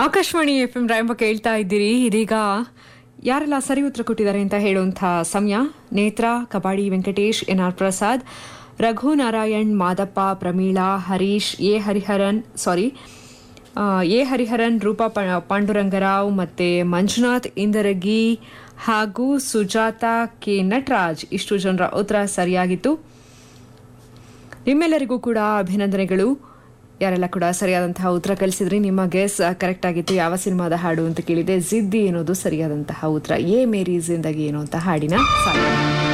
Akashvani F M ರಾಯಂಬ ಕೇಳ್ತಾ ಇದ್ದೀರಿ ಇದೀಗ ಯಾರೆಲ್ಲ ಸರಿ ಉತ್ತರ ಕೊಟ್ಟಿದ್ದಾರೆ ಅಂತ ಹೇಳುವಂಥ ಸಮಯ Netra Kabadi Venkatesh N R Prasad Raghu Narayan Madappa Pramila Harish A Hariharan sorry ಆ, ಎ ಹರಿಹರನ್ ರೂಪಾ ಪ- ಪಾಂಡುರಂಗರಾವ್ ಮತ್ತೆ ಮಂಜುನಾಥ್ ಇಂದರಗಿ ಹಾಗೂ ಸುಜಾತ ಕೆ ನಟರಾಜ್ ಇಷ್ಟು ಜನರ ಉತ್ತರ ಸರಿಯಾಗಿತ್ತು ನಿಮ್ಮೆಲ್ಲರಿಗೂ ಕೂಡ ಅಭಿನಂದನೆಗಳು ಯಾರೆಲ್ಲ ಕೂಡ ಸರಿಯಾದಂತಹ ಉತ್ತರ ಕಳಿಸಿದ್ರಿ ನಿಮ್ಮ ಗೆಸ್ ಕರೆಕ್ಟ್ ಆಗಿತ್ತು ಯಾವ ಸಿನಿಮಾದ ಹಾಡು ಅಂತ ಕೇಳಿದೆ ಜಿದ್ದಿ ಎನ್ನುವುದು ಸರಿಯಾದಂತಹ ಉತ್ತರ ಎ ಮೇರಿ ಜಿಂದಗಿ ಎನ್ನುವಂತಹ ಹಾಡಿನ ಸಾಲು